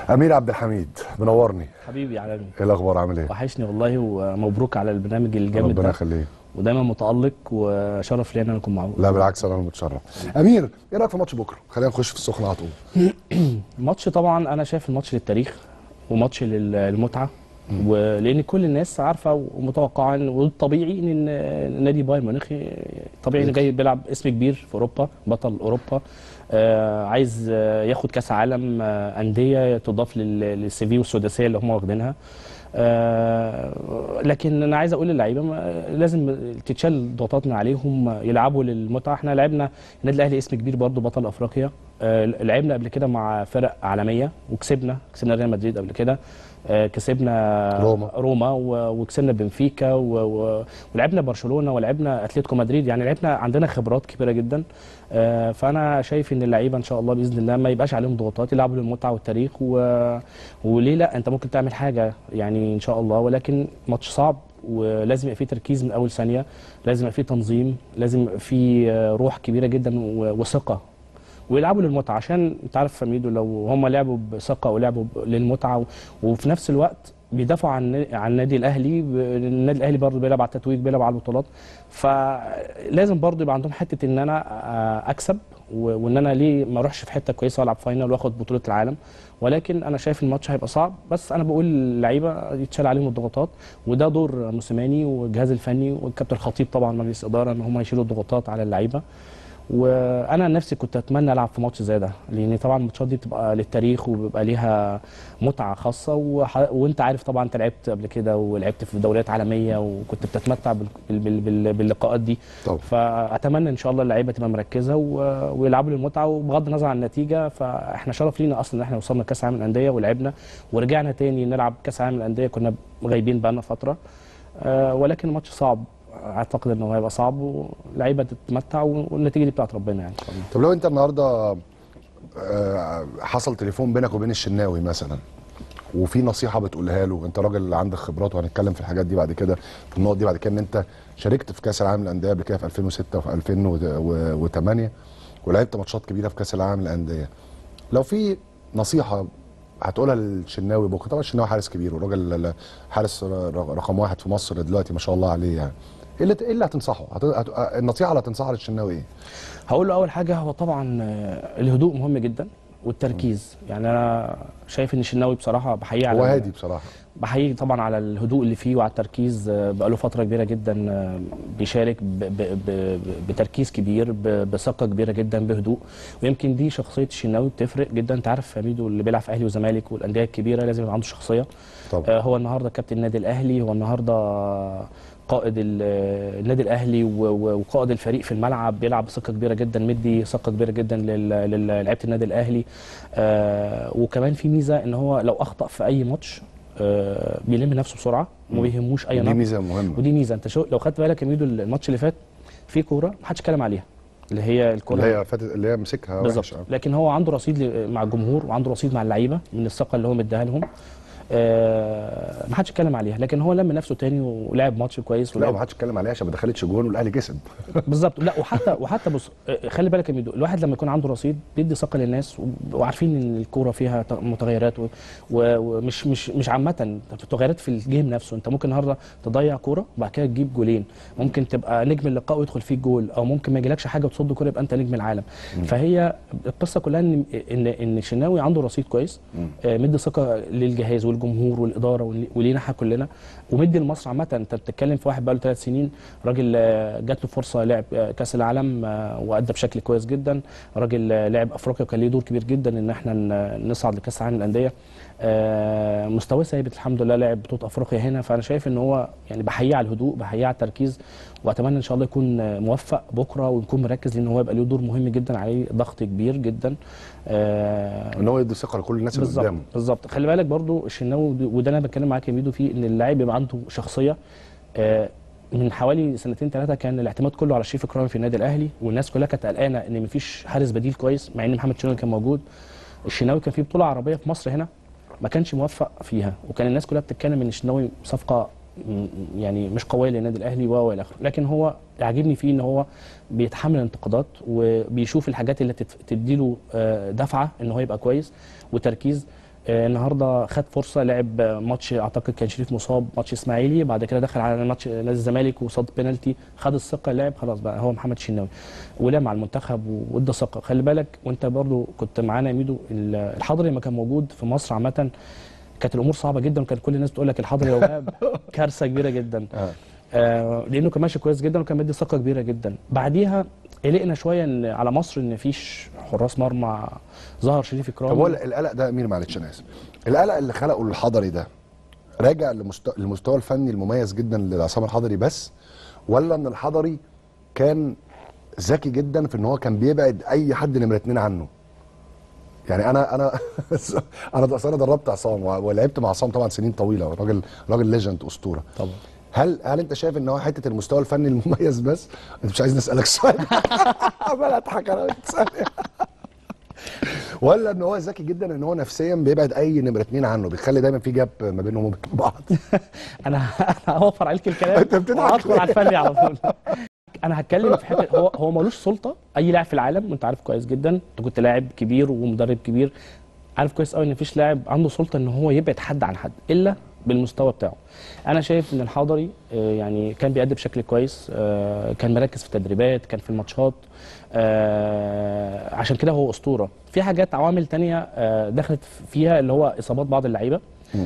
امير عبد الحميد منورني حبيبي عالمي ايه الاخبار عامل ايه وحشني والله ومبروك على البرنامج الجامد ربنا ده يخليك ودايما متالق وشرف لي ان انا اكون معاك لا بالعكس انا المتشرف امير ايه رايك في ماتش بكره خلينا نخش في السخن على طول الماتش طبعا انا شايف الماتش للتاريخ وماتش للمتعه ولان كل الناس عارفه ومتوقعه إن- والطبيعي ان نادي بايرن ميونخ طبيعي انه جاي بيلعب اسم كبير في اوروبا بطل اوروبا آه عايز آه، ياخد كاس عالم آه انديه تضاف لل- للسي في والسداسيه اللي هم واخدينها آه لكن انا عايز اقول للعيبه ما- لازم تتشال ضغوطات من عليهم يلعبوا للمتعه احنا لعبنا النادي الاهلي اسم كبير برضو بطل افريقيا آه لعبنا قبل كده مع فرق عالميه وكسبنا كسبنا ريال مدريد قبل كده آه كسبنا روما. روما و- وكسبنا بنفيكا و- و- ولعبنا برشلونه ولعبنا اتلتيكو مدريد يعني لعبنا عندنا خبرات كبيره جدا آه، فانا شايف ان اللعيبه ان شاء الله باذن الله ما يبقاش عليهم ضغوطات يلعبوا للمتعه والتاريخ و... وليه لا انت ممكن تعمل حاجه يعني ان شاء الله ولكن ماتش صعب ولازم يبقى فيه تركيز من اول ثانيه لازم يبقى فيه تنظيم لازم يبقى فيه آه، روح كبيره جدا و- وثقه ويلعبوا للمتعه عشان انت عارف فميدو لو هم لعبوا بثقه ولعبوا ب- للمتعه و- وفي نفس الوقت بيدافعوا عن عن النادي الاهلي ب- النادي الاهلي برضه بيلعب على التتويج بيلعب على البطولات فلازم برضه يبقى عندهم حته ان انا آه، اكسب و- وان انا ليه ما اروحش في حته كويسه والعب فاينل واخد بطوله العالم ولكن انا شايف الماتش هيبقى صعب بس انا بقول للعيبه يتشال عليهم الضغوطات وده دور موسيماني والجهاز الفني والكابتن الخطيب طبعا مجلس اداره ان هم يشيلوا الضغوطات على اللعيبه وانا عن نفسي كنت اتمنى العب في ماتش زي ده لان طبعا الماتشات دي بتبقى للتاريخ وبيبقى ليها متعه خاصه وح... وانت عارف طبعا انت لعبت قبل كده ولعبت في دوريات عالميه وكنت بتتمتع بال... بال... بال... باللقاءات دي طبعا فاتمنى ان شاء الله اللعيبه تبقى مركزه و... ويلعبوا للمتعه وبغض النظر عن النتيجه فاحنا شرف لينا اصلا ان احنا وصلنا كاس عالم الانديه ولعبنا ورجعنا تاني نلعب كاس عالم الانديه كنا غايبين بقالنا فتره آه، ولكن الماتش صعب اعتقد انه هيبقى صعب واللعيبه تتمتع والنتيجه دي بتاعت ربنا يعني ان شاء الله طب لو انت النهارده آه، حصل تليفون بينك وبين الشناوي مثلا وفي نصيحه بتقولها له انت راجل عندك خبرات وهنتكلم في الحاجات دي بعد كده في النقط دي بعد كده ان انت شاركت في كاس العالم للانديه قبل كده في 2006 وفي 2008 ولعبت ماتشات كبيره في كاس العالم للانديه لو في نصيحه هتقولها للشناوي بكره طبعا الشناوي حارس كبير وراجل حارس ر- رقم واحد في مصر دلوقتي ما شاء الله عليه يعني ايه اللي ايه اللي هتنصحه؟ هت... هت... النصيحه اللي هتنصحها للشناوي ايه؟ هقول له اول حاجه هو طبعا آه، الهدوء مهم جدا والتركيز يعني انا شايف ان الشناوي بصراحه بحييه على هو هادي بصراحه بحيي طبعا على الهدوء اللي فيه وعلى التركيز آه، بقاله فتره كبيره جدا آه، بيشارك ب ب ب بتركيز كبير ب- بثقه كبيره جدا بهدوء ويمكن دي شخصيه الشناوي بتفرق جدا انت عارف ميدو اللي بيلعب في اهلي وزمالك والانديه الكبيره لازم يبقى عنده شخصيه طبعا آه، هو النهارده كابتن النادي الاهلي هو النهارده قائد ال- النادي الاهلي و- و- وقائد الفريق في الملعب بيلعب بثقه كبيره جدا مدي ثقه كبيره جدا لل- لل- للعيبه النادي الاهلي آه، وكمان في ميزه ان هو لو اخطا في اي ماتش آه، بيلم نفسه بسرعه وما بيهموش اي دي نقد ميزه مهمه ودي ميزه انت شو لو خدت بالك يا ميدو الماتش اللي فات في كوره ما حدش اتكلم عليها اللي هي الكوره اللي هي فاتت اللي هي مسكها بالظبط وحش أوي. لكن هو عنده رصيد ل- مع الجمهور وعنده رصيد مع اللعيبه من الثقه اللي هو مديها لهم آه ما حدش اتكلم عليها لكن هو لم نفسه تاني ولعب ماتش كويس لا ما ولعب حدش اتكلم عليها عشان ما دخلتش جون والاهلي كسب بالظبط لا وحتى وحتى بص آه، خلي بالك يا ميدو الواحد لما يكون عنده رصيد بيدي ثقه للناس و- وعارفين ان الكوره فيها ت- متغيرات و- و- ومش مش مش عامه متغيرات في الجيم نفسه انت ممكن النهارده تضيع كوره وبعد كده تجيب جولين ممكن تبقى نجم اللقاء ويدخل فيك جول او ممكن ما يجيلكش حاجه وتصد كوره يبقى انت نجم العالم فهي القصه كلها ان ان ان الشناوي عنده رصيد كويس آه، مدي ثقه للجهاز والجمهور والاداره ول- ولينا احنا كلنا ومدي لمصر عامه انت بتتكلم في واحد بقاله ثلاث سنين راجل آه، جات له فرصه لعب آه، كاس العالم آه، وادى بشكل كويس جدا راجل آه، لعب افريقيا وكان ليه دور كبير جدا ان احنا ن- نصعد لكاس العالم للانديه آه، مستواه ثابت الحمد لله لعب بطوله افريقيا هنا فانا شايف ان هو يعني بحييه على الهدوء بحييه على التركيز واتمنى ان شاء الله يكون آه، موفق بكره ويكون مركز لان هو يبقى له دور مهم جدا عليه ضغط كبير جدا آه، ان هو يدي ثقه لكل الناس اللي بالظبط قدامه بالظبط خلي بالك برضو الشناوي ودي- وده انا بتكلم معاك يا ميدو فيه ان اللاعب يبقى عنده شخصيه آه، من حوالي سنتين ثلاثه كان الاعتماد كله على شريف اكرامي في النادي الاهلي والناس كلها كانت قلقانه ان مفيش حارس بديل كويس مع ان محمد شناوي كان موجود الشناوي كان في بطوله عربيه في مصر هنا ما كانش موفق فيها وكان الناس كلها بتتكلم ان الشناوي صفقه م- يعني مش قويه للنادي الاهلي و الى اخره لكن هو يعجبني فيه ان هو بيتحمل الانتقادات وبيشوف الحاجات اللي تت- تديله آه، دفعه ان هو يبقى كويس وتركيز آه، النهارده خد فرصه لعب آه، ماتش اعتقد كان شريف مصاب ماتش اسماعيلي بعد كده دخل على ماتش نادي الزمالك وصاد بينالتي خد الثقه لعب خلاص بقى هو محمد الشناوي ولعب مع المنتخب وادى ثقه خلي بالك وانت برضو كنت معانا يا ميدو ال- الحضري لما كان موجود في مصر عامه كانت الامور صعبه جدا وكان كل الناس تقول لك الحضري لو غاب كارثه كبيره جدا آه. آه لانه كان ماشي كويس جدا وكان مدي ثقه كبيره جدا بعديها قلقنا شويه ان على مصر ان مفيش حراس مرمى ظهر شريف طب هو اكرامي القلق ده مين معلش انا اسف القلق اللي خلقه الحضري ده راجع لمستوى المستوى الفني المميز جدا لعصام الحضري بس ولا ان الحضري كان ذكي جدا في ان هو كان بيبعد اي حد نمره اتنين عنه يعني انا انا انا أصل انا دربت عصام ولعبت مع عصام طبعا سنين طويله راجل راجل ليجند اسطوره طبعا هل هل انت شايف ان هو حته المستوى الفني المميز بس انت مش عايز نسالك سؤال عمال اضحك انا وانت تسألني. ولا ان هو ذكي جدا ان هو نفسيا بيبعد اي نمره اتنين عنه بيخلي دايما في جاب ما بينهم وبين بعض انا انا هوفر عليك الكلام أنت بتضحك وهدخل ليه؟ على الفني على طول انا هتكلم في حته هو هو ملوش سلطه اي لاعب في العالم وانت عارف كويس جدا انت كنت لاعب كبير ومدرب كبير عارف كويس قوي ان مفيش لاعب عنده سلطه ان هو يبعد حد عن حد الا بالمستوى بتاعه انا شايف ان الحضري آه، يعني كان بيأدي بشكل كويس آه، كان مركز في التدريبات كان في الماتشات آه، عشان كده هو اسطوره في حاجات عوامل تانية آه، دخلت فيها اللي هو اصابات بعض اللعيبه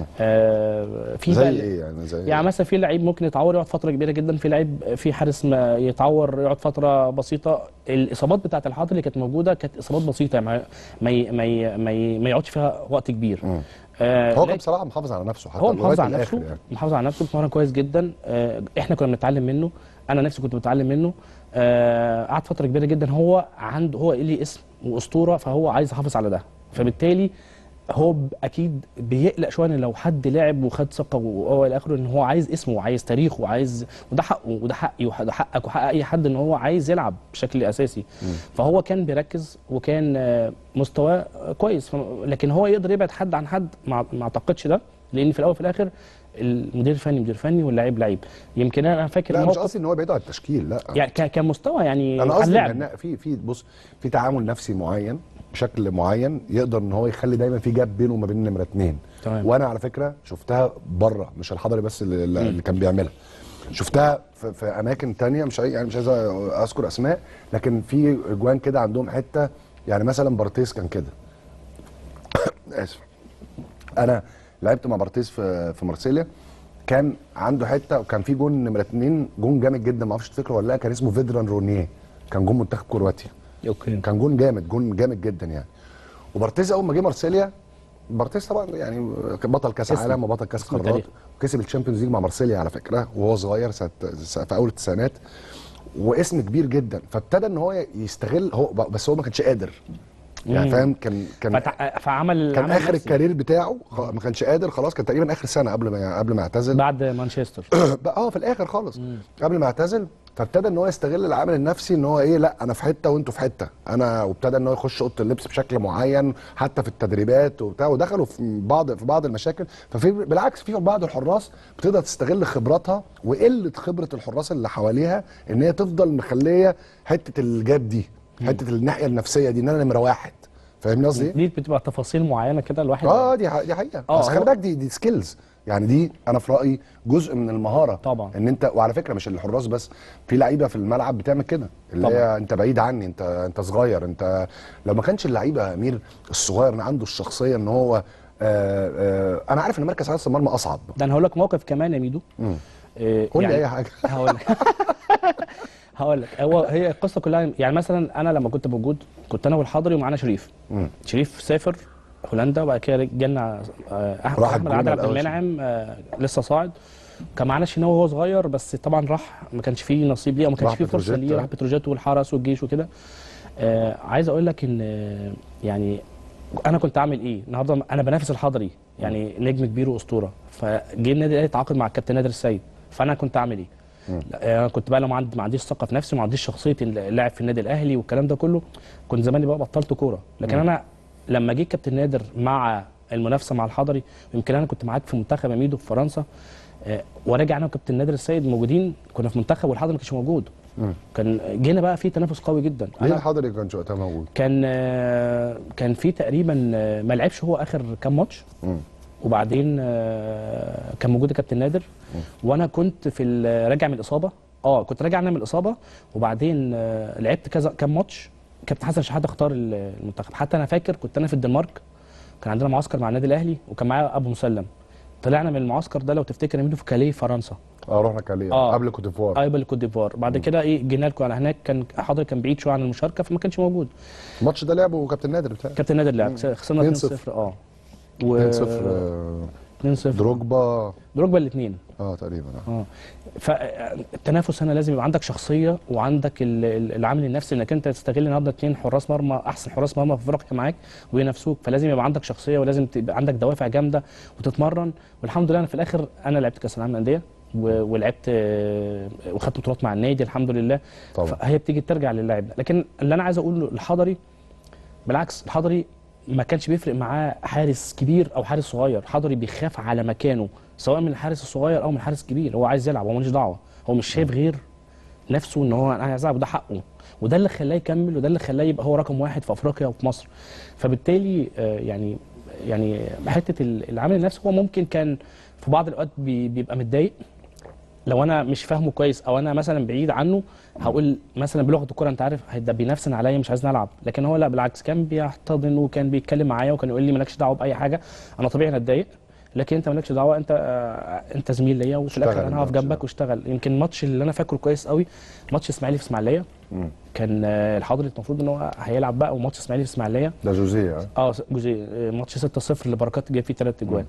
آه، في زي بقى- ايه يعني زي يعني مثلا في لعيب ممكن يتعور يقعد فتره كبيره جدا في لعيب في حارس ما يتعور يقعد فتره بسيطه الاصابات بتاعه الحاضر اللي كانت موجوده كانت اصابات بسيطه يعني ما ما ي- ما ي- ما, ي- ما يقعدش فيها وقت كبير مم. آه هو كان لكن- بصراحه محافظ على نفسه حتى هو محافظ لغاية على الآخر نفسه يعني. محافظ على نفسه بيتمرن كويس جدا آه، احنا كنا بنتعلم منه انا نفسي كنت بتعلم منه آه، قعد فتره كبيره جدا هو عنده هو ليه اسم واسطوره فهو عايز يحافظ على ده فبالتالي هو ب- اكيد بيقلق شويه ان لو حد لعب وخد ثقه وهو الى اخره ان هو عايز اسمه وعايز تاريخه وعايز وده حقه وده حقي وده حقك وحق اي حد ان هو عايز يلعب بشكل اساسي فهو كان بيركز وكان آه، مستواه آه، كويس ف- لكن هو يقدر يبعد حد عن حد ما ما اعتقدش ده لان في الاول وفي الاخر المدير الفني مدير فني واللعيب لعيب يمكن انا فاكر لا مش موقف قصدي ان هو بعيد عن التشكيل لا يعني ك- كمستوى يعني انا على قصدي اللعب ان في في بص في تعامل نفسي معين بشكل معين يقدر ان هو يخلي دايما في جاب بينه وما بين نمره اتنين تمام. وانا على فكره شفتها بره مش الحضري بس اللي, اللي كان بيعملها شفتها في, في اماكن تانية مش عاي- يعني مش عايز اذكر اسماء لكن في اجوان كده عندهم حته يعني مثلا بارتيس كان كده اسف انا لعبت مع بارتيس في في مارسيليا كان عنده حته وكان في جون نمره اتنين جون جامد جدا ما اعرفش تفتكره ولا لا كان اسمه فيدران رونيه كان جون منتخب كرواتيا اوكي كان جون جامد جون جامد جدا يعني وبارتيز اول ما جه مارسيليا بارتيز طبعا يعني بطل كاس اسم. عالم وبطل كاس اسم قارات تاريخ. وكسب الشامبيونز ليج مع مارسيليا على فكره وهو صغير سنة في اول التسعينات واسم كبير جدا فابتدى ان هو يستغل هو بس هو ما كانش قادر يعني مم. فاهم كان كان فتع... فعمل كان عمل اخر نفسي الكارير بتاعه خ- ما كانش قادر خلاص كان تقريبا اخر سنه قبل ما قبل ما يعتزل بعد مانشستر بقى اه في الاخر خالص قبل ما يعتزل فابتدى ان هو يستغل العامل النفسي ان هو ايه لا انا في حته وانتوا في حته انا وابتدى ان هو يخش اوضه اللبس بشكل معين حتى في التدريبات وبتاع ودخلوا في بعض في بعض المشاكل ففي بالعكس في بعض الحراس بتقدر تستغل خبراتها وقله خبره الحراس اللي حواليها ان هي تفضل مخليه حته الجاب دي حته الناحيه النفسيه دي ان انا نمره واحد فاهمني قصدي ايه؟ دي بتبقى تفاصيل معينه كده الواحد اه دي ح- دي حقيقه آه، بس خلي هو- بالك دي دي سكيلز يعني دي انا في رايي جزء من المهاره طبعا. ان انت وعلى فكره مش الحراس بس في لعيبه في الملعب بتعمل كده اللي طبعا. هي انت بعيد عني انت انت صغير انت لو ما كانش اللعيبه يا امير الصغير إن عنده الشخصيه ان هو آه آه انا عارف ان مركز حارس المرمى اصعب ده انا هقول لك موقف كمان يا ميدو مم. آه، قول لي يعني اي حاجه هقول لك هقول لك هو هي القصه كلها يعني مثلا انا لما كنت موجود كنت انا والحضري ومعانا شريف مم. شريف سافر هولندا وبعد كده جالنا آه، احمد راح احمد الجونة عادل عبد الأول. المنعم آه، لسه صاعد كان معانا شناوي وهو صغير بس طبعا راح ما كانش فيه نصيب ليه او ما كانش راح فيه فرصه بتروجيت. ليه راح بتروجيت والحرس والجيش وكده آه عايز اقول لك ان آه، يعني انا كنت عامل ايه النهارده انا بنافس الحضري يعني نجم كبير واسطوره فجه النادي الاهلي يتعاقد مع الكابتن نادر السيد فانا كنت عامل ايه لا، انا كنت بقى لو ما عندي ما عنديش ثقه في نفسي وما عنديش شخصيه اللاعب في النادي الاهلي والكلام ده كله كنت زماني بقى بطلت كوره لكن انا لما جه كابتن نادر مع المنافسه مع الحضري يمكن انا كنت معاك في منتخب اميدو في فرنسا آه، وراجع انا وكابتن نادر السيد موجودين كنا في منتخب والحضري ما كانش موجود كان جينا بقى في تنافس قوي جدا ليه أنا الحضري كانش وقتها موجود؟ كان آه، كان في تقريبا آه، ما لعبش هو اخر كام ماتش مم. وبعدين آه، كان موجود كابتن نادر وانا كنت في ال- راجع من الاصابه اه كنت راجع انا من الاصابه وبعدين آه، لعبت كذا كام ماتش كابتن حسن شحاته اختار ال- المنتخب حتى انا فاكر كنت انا في الدنمارك كان عندنا معسكر مع النادي الاهلي وكان معايا ابو مسلم طلعنا من المعسكر ده لو تفتكر نميله في كاليه فرنسا اه رحنا كاليه آه. قبل كوت ديفوار قبل كوت ديفوار بعد كده ايه جينا لكم على هناك كان حاضر كان بعيد شويه عن المشاركه فما كانش موجود الماتش ده لعبه كابتن نادر بتاعي كابتن نادر لعب خسرنا 2-0. 2-0 اه 2 0 2-0 دروجبا دروجبا الاثنين اه تقريبا آه. اه فالتنافس هنا لازم يبقى عندك شخصيه وعندك ال- ال- العامل النفسي انك انت تستغل النهارده اثنين حراس مرمى احسن حراس مرمى في افريقيا معاك وينافسوك فلازم يبقى عندك شخصيه ولازم تبقى عندك دوافع جامده وتتمرن والحمد لله انا في الاخر انا لعبت كاس العالم للانديه و- ولعبت آه، وخدت بطولات مع النادي الحمد لله طبعا. فهي بتيجي ترجع للاعب ده لكن اللي انا عايز اقوله الحضري بالعكس الحضري ما كانش بيفرق معاه حارس كبير او حارس صغير حضري بيخاف على مكانه سواء من الحارس الصغير او من الحارس الكبير هو عايز يلعب هو ماليش دعوه هو مش شايف غير نفسه ان هو انا عايز العب وده حقه وده اللي خلاه يكمل وده اللي خلاه يبقى هو رقم واحد في افريقيا وفي مصر فبالتالي آه، يعني يعني حته ال- العامل النفسي هو ممكن كان في بعض الاوقات بي- بيبقى متضايق لو انا مش فاهمه كويس او انا مثلا بعيد عنه هقول مثلا بلغه الكوره انت عارف هيبقى بينافسن عليا مش عايز نلعب لكن هو لا بالعكس كان بيحتضن وكان بيتكلم معايا وكان يقول لي مالكش دعوه باي حاجه انا طبيعي انا اتضايق لكن انت مالكش دعوه انت آه، انت زميل ليا وفي اشتغل الاخر انا هقف الماتش جنبك ده. واشتغل يمكن الماتش اللي انا فاكره كويس قوي ماتش اسماعيلي في اسماعيليه مم. كان آه، الحضري المفروض ان هو هيلعب بقى وماتش اسماعيلي في اسماعيليه ده جوزيه آه. اه جزء آه، ماتش 6-0 اللي بركات جاب فيه ثلاث اجوان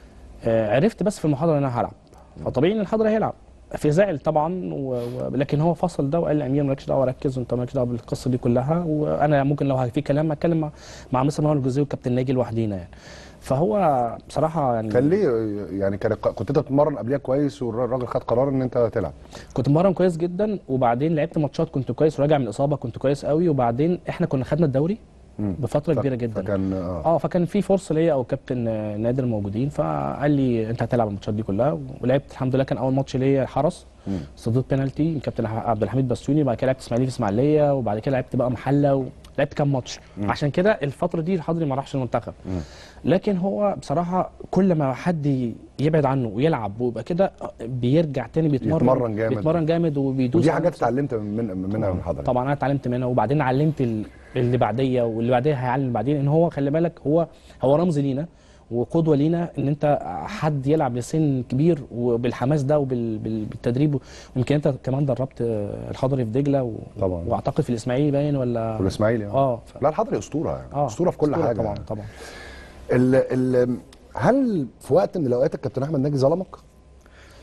آه عرفت بس في المحاضره ان انا هلعب فطبيعي ان الحضري هيلعب في زعل طبعا و... و... لكن هو فصل ده وقال لي امير مالكش دعوه ركز وانت مالكش دعوه بالقصه دي كلها وانا ممكن لو في كلام اتكلم مع مع مستر مروان الجوزي والكابتن ناجي لوحدينا يعني فهو بصراحه يعني كان ليه يعني كان كنت انت بتتمرن قبلها كويس والراجل خد قرار ان انت تلعب كنت مرن كويس جدا وبعدين لعبت ماتشات كنت كويس وراجع من الاصابه كنت كويس قوي وبعدين احنا كنا خدنا الدوري مم. بفتره ف- كبيره جدا فكان اه اه فكان في فرصه ليا او كابتن آه، نادر موجودين فقال لي انت هتلعب الماتشات دي كلها ولعبت الحمد لله كان اول ماتش ليا حرس مم. صديت بينالتي كابتن ح- عبد الحميد بسيوني بعد كده لعبت اسماعيلي في اسماعيليه وبعد كده لعبت بقى محله ولعبت كام ماتش عشان كده الفتره دي الحضري ما راحش المنتخب لكن هو بصراحه كل ما حد يبعد عنه ويلعب ويبقى كده بيرجع تاني بيتمرن يتمرن جامد. بيتمرن جامد وبيدوس ودي على حاجات نفسه. اتعلمت من منها من حضرتك طبعا انا اتعلمت منها وبعدين علمت ال- اللي بعديه واللي بعديه هيعلم اللي بعدين ان هو خلي بالك هو هو رمز لينا وقدوه لينا ان انت حد يلعب لسن كبير وبالحماس ده وبالتدريب ويمكن انت كمان دربت آه، الحضري في دجله و... طبعا. واعتقد في الاسماعيلي باين ولا والاسماعيلي اه ف... لا الحضري اسطوره يعني اه اسطوره في كل أسطورة حاجه طبعا يعني. طبعا ال ال هل في وقت من الاوقات الكابتن احمد ناجي ظلمك؟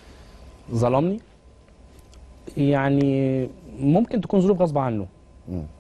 ظلمني يعني ممكن تكون ظروف غصب عنه مم.